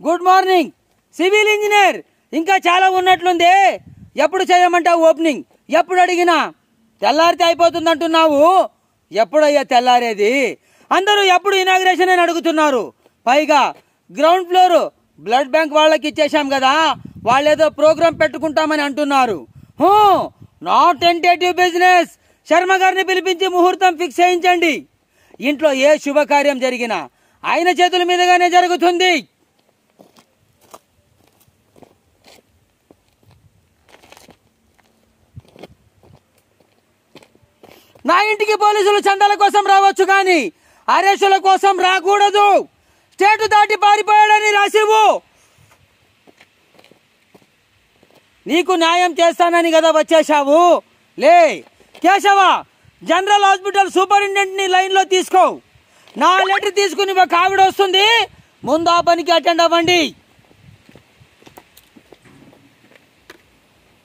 good morning civil engineer ఇంకా చాలా ఉన్నట్లుంది ఎప్పుడు చేయమంటావు ఓపెనింగ్ ఎప్పుడు అడిగినా తెల్లారితే అయిపోతుంది అంటున్నావు ఎప్పుడయ్యా తెల్లారేది అందరూ ఎప్పుడు ఇనాగ్రేషన్ అని అడుగుతున్నారు పైగా గ్రౌండ్ ఫ్లోర్ బ్లడ్ బ్యాంక్ వాళ్ళకి ఇచ్చేశాం కదా వాళ్ళేదో ప్రోగ్రామ్ పెట్టుకుంటామని అంటున్నారు నాట్ టెంటేటివ్ బిజినెస్ శర్మ గారిని పిలిపించి ముహూర్తం ఫిక్స్ చేయించండి ఇంట్లో ఏ శుభకార్యం జరిగినా ఆయన చేతుల మీదుగానే జరుగుతుంది నా ఇంటికి పోలీసులు చందాల కోసం రావచ్చు కానీ అరెస్టుల కోసం రాకూడదు స్టేటు దాటి పారిపోయాడని రాసివు నీకు న్యాయం చేస్తానని కదా వచ్చేశావు లే కేశవ జనరల్ హాస్పిటల్ సూపరింటెండెంట్ ని లైన్ లో తీసుకో నా లెటర్ తీసుకుని ఒక ఆవిడ వస్తుంది ముందు ఆ పనికి అటెండ్ అవ్వండి